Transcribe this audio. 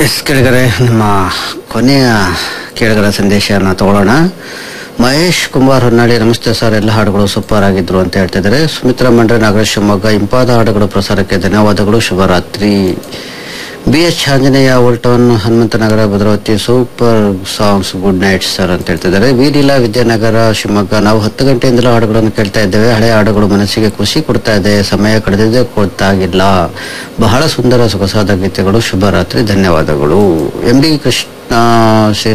S ಕೆಳಗಡೆ ನಮ್ಮ ಕೊನೆಯ ಕೆಳಗಡೆ ಸಂದೇಶನ ತಗೊಳ್ಳೋಣ ಮಹೇಶ್ ಕುಮಾರ್ ಹೊನ್ನಾಳಿ ನಮಸ್ತೆ ಸರ್ ಎಲ್ಲ ಹಾಡುಗಳು ಸೂಪರ್ ಆಗಿದ್ರು ಅಂತ ಹೇಳ್ತಿದ್ದಾರೆ ಸುಮಿತ್ರಾ ಮಂಡ್ರೆ ನಾಗರೇಶ್ ಶಿವಮೊಗ್ಗ ಇಂಪಾದ ಹಾಡುಗಳು ಪ್ರಸಾರಕ್ಕೆ ಧನ್ಯವಾದಗಳು ಶುಭರಾತ್ರಿ B H Anjaneya old town Hanumanthanagara Bhadravati super songs good night sir ಅಂತ ಹೇಳ್ತಿದ್ದಾರೆ ವೀರಿಲಾ ವಿದ್ಯಾನಗರ ಶಿವಮೊಗ್ಗ ನಾವು ಹತ್ತು ಗಂಟೆಯಿಂದಲೂ ಹಾಡುಗಳನ್ನು ಕೇಳ್ತಾ ಇದ್ದೇವೆ ಹಳೆ ಹಾಡುಗಳು ಮನಸ್ಸಿಗೆ ಖುಷಿ ಕೊಡ್ತಾ ಇದೆ ಸಮಯ ಕಳೆದಿದೆ ಗೊತ್ತಾಗಿಲ್ಲ ಬಹಳ ಸುಂದರ ಸೊಗಸಾದ ಗೀತೆಗಳು ಶುಭರಾತ್ರಿ ಧನ್ಯವಾದಗಳು ಎಂ ಡಿ ಕೃಷ್ಣ ಶ್ರೀ